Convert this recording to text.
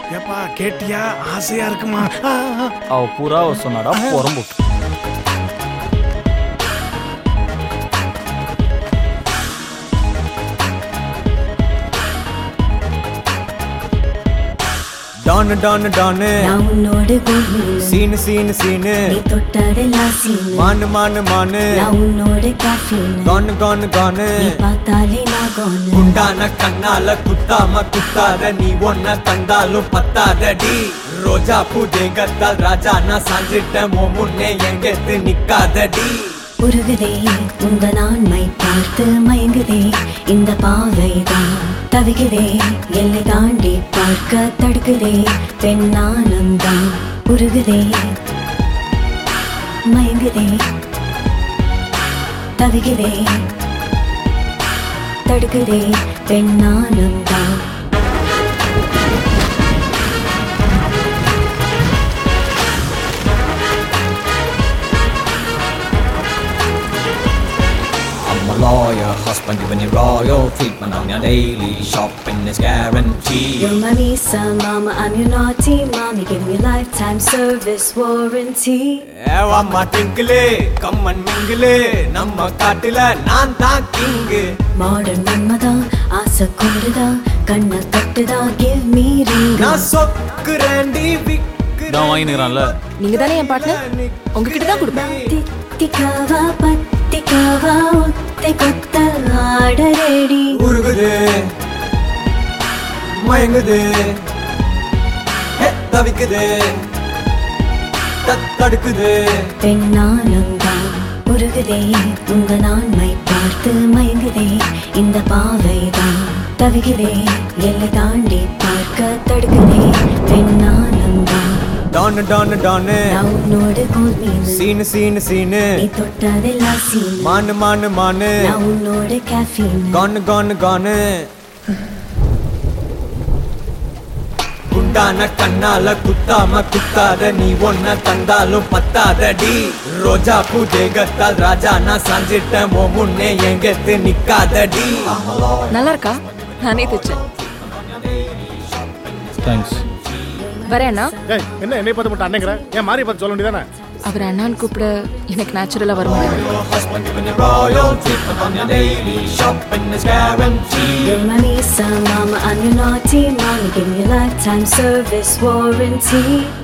ஏப்பா கேட்டியா ஆசையா இருக்குமா ஆ, ஆ. அவ புறாவை சொன்னாடா புறம்பு டானு டானு டானு நான் உன்னோடு கோவில் சீனு சீனு சீனு நீ தொட்டதெல்லாம் சீனு மானு மானு மானு நான் உன்னோட காஃபின் கானு கானு கானு நீ பார்த்தாலே நான் கோனு குண்டான கண்ணால குத்தாம குத்தாத நீ ஒன்ன தந்தாலும் பத்தாதடி ரோஜா பூ தேங்கத்தால் ராஜா நான் சாஞ்சிட்டேன் உன் முன்னே எங்கெத்து நிக்காதடி உருகுதே உங்க நான்மை பார்த்து மயங்குதே இந்த பாவைதான் தவிக்குதே எல்லை தாண்டி பார்க்க தடுக்குதே பெண்ணானந்தான் உருகுதே மயங்குதே தவிக்குதே தடுக்குதே பெண்ணானந்தான் I'm a lawyer, husband giving you royal treatment on your daily shopping is guaranteed. You're my Misa, mama, I'm your naughty mommy, giving you lifetime service warranty. ஏவாம்மா டிங்கிளே கம்மன் மிங்கிளே நம்ம காட்டுல நான் தான் கிங்கு மாடர்ன் மன்மதா ஆசை கொண்டுதா கண்ணை தட்டுதா கிவ் மீ ரிங் நான் சொக்குறேன்டி விக்குறேன் நான் வாங்கினுறான்ல நீங்க தானே என் பார்ட்னர் உங்ககிட்ட தான் கொடுப்பேன் தித்திக்காவா பத்திக்காவா ஒத்தை கொத்த ஆட ரெடி உருகுது மயங்குது ஹே, தவிக்குது தத் தடுக்குது பெண்ணானந்தான் உருகுதே உங்க நான்மை பார்த்து மயங்குதே இந்த பாவைதான் தவிக்குதே எல்லை தாண்டி பார்க்க தடுக்குதே பெண்ணானந்தான் டானு டானு டானு நான் உன்னோடு கோல் மீன் சீனு சீனு சீனு நீ தொட்டதெல்லாம் சீன் மானு மானு மானு நான் உன்னோட caffeine. கானு கானு கானு குண்டான கண்ணால குத்தாம குத்தாத நீ ஒன்ன தந்தாலும் பத்தாதடி ரோஜா பூ தேகத்தால் ராஜா நான் சாஞ்சிட்டேன் உன் முன்னே எங்கெத்து நிக்காதடி நல்லா இருக்கா நானே தைச்சேன் தேங்க்ஸ் வரேன் அண்ணா ஏய் என்ன என்னை பார்த்து மட்டும் அண்ணங்கிற ஏன் மாறி பார்த்து சொல்ல வேண்டியதானே அவர் அண்ணான்னு கூப்பிட எனக்கு நேச்சுரலா வர மாட்டேங்குது Husband giving you royal treatment on your daily shopping is guaranteed. You're my Misa, mama, I'm your naughty mommy, give me lifetime service warranty.